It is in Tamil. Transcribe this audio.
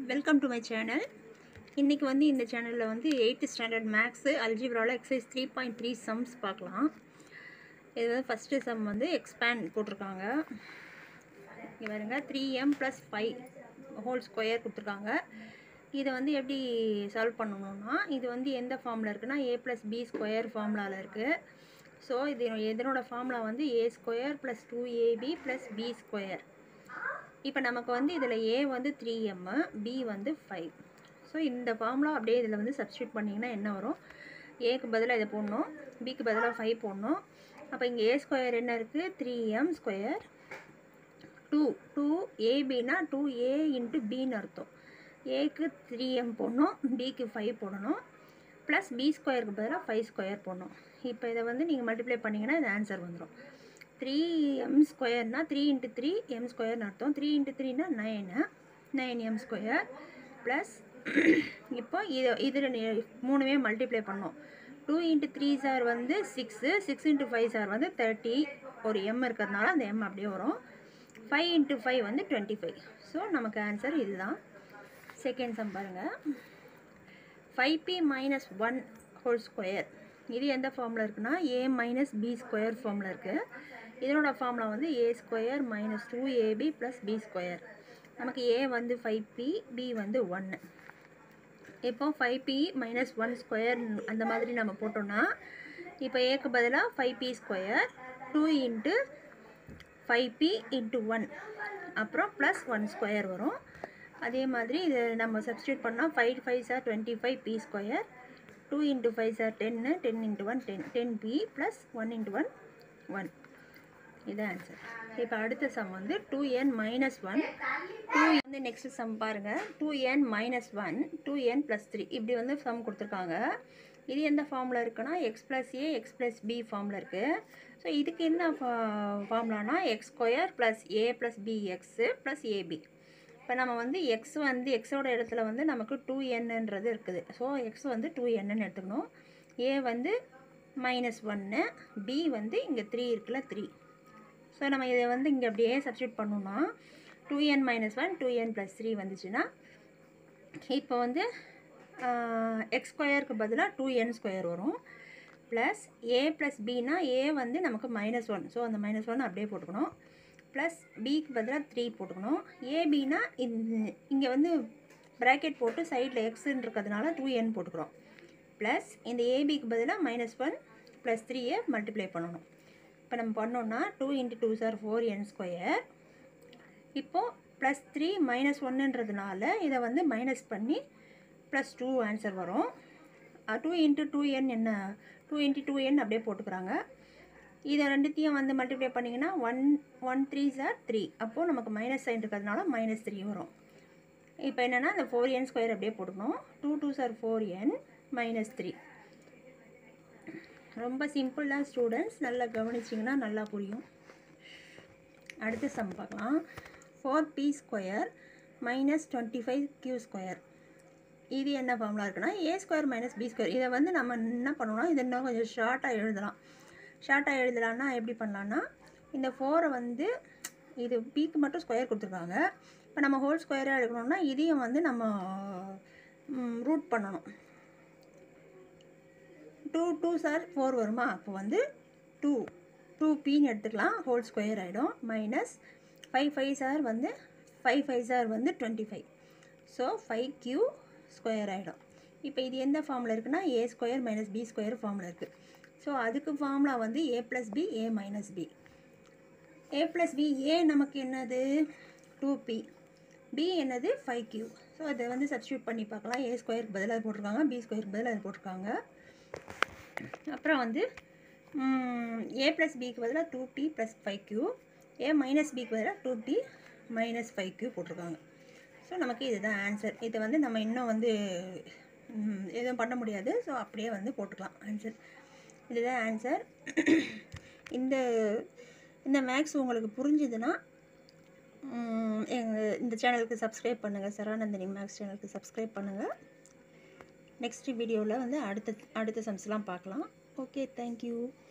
வெல்கம் டு மை சேனல் இன்றைக்கி வந்து இந்த சேனலில் வந்து எயித்து ஸ்டாண்டர்ட் மேக்ஸு அல்ஜிப்ராவில் exercise three point three sums பார்க்கலாம் இது வந்து ஃபஸ்ட்டு சம் வந்து எக்ஸ்பேண்ட் போட்டிருக்காங்க இங்கே பாருங்க three M plus five whole square கொடுத்துருக்காங்க இதை வந்து எப்படி சால்வ் பண்ணணும்னா இது வந்து எந்த ஃபார்மில் இருக்குன்னா ஏ ப்ளஸ் பி ஸ்கொயர் ஃபார்முலாவில் இருக்குது ஸோ இது எதனோட ஃபார்முலா வந்து A square plus two AB plus B square இப்போ நமக்கு வந்து இதில் ஏ வந்து த்ரீ எம்மு பி வந்து ஃபைவ் ஸோ இந்த ஃபார்முலா அப்படியே இதில் வந்து சப்ஸ்டியூட் பண்ணிங்கன்னா என்ன வரும் ஏக்கு பதிலாக இதை போடணும் பிக்கு பதிலாக ஃபைவ் போடணும் அப்போ இங்கே ஏ ஸ்கொயர் என்ன இருக்குது three M square two two ஏபினா டூ ஏ இன்ட்டு பின்னு அர்த்தம் ஏக்கு த்ரீ எம் போடணும் பிக்கு ஃபைவ் போடணும் ப்ளஸ் பி ஸ்கொயருக்கு பதிலாக ஃபைவ் ஸ்கொயர் போடணும் இப்போ இதை வந்து நீங்கள் மல்டிப்ளை பண்ணிங்கன்னா இது ஆன்சர் வந்துடும் த்ரீ எம் ஸ்கொயர்னா த்ரீ இன்ட்டு த்ரீ எம் ஸ்கொயர்னு அர்த்தம் த்ரீ இன்ட்டு த்ரீனா nine nine M square plus இப்போ இது இதில் மூணுமே மல்டிப்ளை பண்ணோம் டூ இன்ட்டு த்ரீ சார் வந்து சிக்ஸு சிக்ஸ் இன்ட்டு ஃபைவ் சார் வந்து தேர்ட்டி ஒரு எம் இருக்கிறதுனால அந்த எம் அப்படியே வரும் ஃபைவ் இன்ட்டு ஃபைவ் வந்து டுவெண்ட்டி ஃபைவ் ஸோ நமக்கு ஆன்சர் இதுதான் செகண்ட் சம் பாருங்கள் five B minus one whole square இது எந்த ஃபார்மில் இருக்குன்னா ஏ மைனஸ் பி ஸ்கொயர் ஃபார்மில் இருக்குது இதனோட ஃபார்முலா வந்து A square minus two AB plus B square நமக்கு ஏ வந்து ஃபைவ் பி பி வந்து ஒன்று இப்போ five B minus one square அந்த மாதிரி நம்ம போட்டோம்னா இப்போ ஏக்கு பதிலாக five B square two into five B into one அப்புறம் ப்ளஸ் ஒன் ஸ்கொயர் வரும் அதே மாதிரி இது நம்ம சப்ஸ்டியூட் பண்ணால் ஃபைவ் ஃபைவ் சார் twenty five B square two into five சார் டென்னு ten into one ten ten B plus one into one one இதான் ஆன்சர் இப்போ அடுத்த சம் வந்து two N minus one two வந்து நெக்ஸ்ட் சம் பாருங்கள் two N minus one two N plus three இப்படி வந்து சம் கொடுத்துருக்காங்க இது எந்த ஃபார்மில் இருக்குன்னா X plus A X plus B ஃபார்மில் இருக்குது ஸோ இதுக்கு என்ன ஃபார்முலானா X square plus A plus B X plus AB இப்போ நம்ம வந்து எக்ஸ் வந்து எக்ஸோட இடத்துல வந்து நமக்கு டூ என்னன்றது இருக்குது ஸோ எக்ஸ் வந்து டூ என்னன்னு எடுத்துக்கணும் ஏ வந்து மைனஸ் ஒன்று பி வந்து இங்கே த்ரீ இருக்குல்ல த்ரீ ஸோ நம்ம இதை வந்து இங்கே அப்படியே சப்ஸ்டியூட் பண்ணோம்னா two N minus one two N plus three வந்துச்சுன்னா இப்போ வந்து எக்ஸ் ஸ்கொயருக்கு பதிலாக டூ என் ஸ்கொயர் வரும் ப்ளஸ் ஏ ப்ளஸ் பினா ஏ வந்து நமக்கு மைனஸ் ஒன் ஸோ அந்த மைனஸ் ஒன் அப்படியே போட்டுக்கணும் ப்ளஸ் பிக்கு பதிலாக த்ரீ போட்டுக்கணும் ஏபினா இங்கே வந்து ப்ராக்கெட் போட்டு சைடில் எக்ஸுன்னு இருக்கிறதுனால டூ என் போட்டுக்கிறோம் ப்ளஸ் இந்த ஏபிக்கு பதிலாக மைனஸ் ஒன் ப்ளஸ் த்ரீயை மல்டிப்ளை பண்ணணும் இப்போ நம்ம பண்ணோன்னா டூ இன்ட்டு டூ சார் ஃபோர் என் ஸ்கொயர் இப்போது ப்ளஸ் த்ரீ மைனஸ் ஒன்றுன்றதுனால இதை வந்து மைனஸ் பண்ணி ப்ளஸ் டூ ஆன்சர் வரும் டூ இன்ட்டு டூ என் என்ன டூ இன்ட்டு டூ என் அப்படியே போட்டுக்கிறாங்க இதை ரெண்டுத்தையும் வந்து மல்டிப்ளை பண்ணிங்கன்னா ஒன் ஒன் த்ரீ சார் த்ரீ அப்போது நமக்கு மைனஸ் சைன் இருக்கிறதுனால மைனஸ் த்ரீ வரும் இப்போ என்னென்னா இந்த ஃபோர் என் ஸ்கொயர் அப்படியே போட்டுக்கணும் டூ டூ சார் ஃபோர் என் மைனஸ் த்ரீ ரொம்ப சிம்பிள் தான் ஸ்டூடெண்ட்ஸ் நல்லா கவனிச்சிங்கன்னா நல்லா புரியும் அடுத்த சம் பார்க்கலாம் four B square minus twenty five Q square இது என்ன ஃபார்முலா இருக்குன்னா A square minus B square இதை வந்து நம்ம என்ன பண்ணணும்னா இதை இன்னும் கொஞ்சம் ஷார்ட்டாக எழுதலாம் ஷார்ட்டாக எழுதலான்னா எப்படி பண்ணலான்னா இந்த ஃபோரை வந்து இது பிக்கு மட்டும் ஸ்கொயர் கொடுத்துருக்காங்க இப்போ நம்ம ஹோல் ஸ்கொயராக எடுக்கணும்னா இதையும் வந்து நம்ம ரூட் பண்ணணும் டூ டூ சார் ஃபோர் வருமா அப்போ வந்து டூ டூ பின்னு எடுத்துக்கலாம் ஹோல் ஸ்கொயர் ஆகிடும் மைனஸ் ஃபைவ் ஃபைவ் சார் வந்து ஃபைவ் ஃபைவ் சார் வந்து twenty five so five Q square ஆகிடும் இப்போ இது எந்த ஃபார்மில் இருக்குன்னா A square minus B square ஃபார்மில் இருக்குது ஸோ அதுக்கு ஃபார்முலா வந்து A plus B A minus B A plus B A நமக்கு என்னது டூ பி பி என்னது ஃபைவ் கியூ ஸோ அதை வந்து சப்ஸ்டியூட் பண்ணி பார்க்கலாம் ஏ ஸ்கொயருக்கு பதிலாக போட்டிருக்காங்க பி ஸ்கொயருக்கு பதிலாக அது போட்டிருக்காங்க அப்புறம் வந்து ஏ ப்ளஸ் பிக்கு பதிலாக two B plus five Q A minus பிக்கு பதிலாக two B minus five Q போட்டிருக்காங்க ஸோ நமக்கு இதுதான் ஆன்சர் இதை வந்து நம்ம இன்னும் வந்து எதுவும் பண்ண முடியாது ஸோ அப்படியே வந்து போட்டுக்கலாம் ஆன்சர் இதுதான் ஆன்சர் இந்த இந்த மேக்ஸ் உங்களுக்கு புரிஞ்சுதுன்னா எங்கள் இந்த சேனலுக்கு சப்ஸ்கிரைப் பண்ணுங்கள் சரவணந்தினி மேக்ஸ் சேனலுக்கு சப்ஸ்கிரைப் பண்ணுங்கள் நெக்ஸ்ட் வீடியோவில் வந்து அடுத்த அடுத்த சம்ஸ்லாம் பார்க்கலாம் ஓகே தேங்க்யூ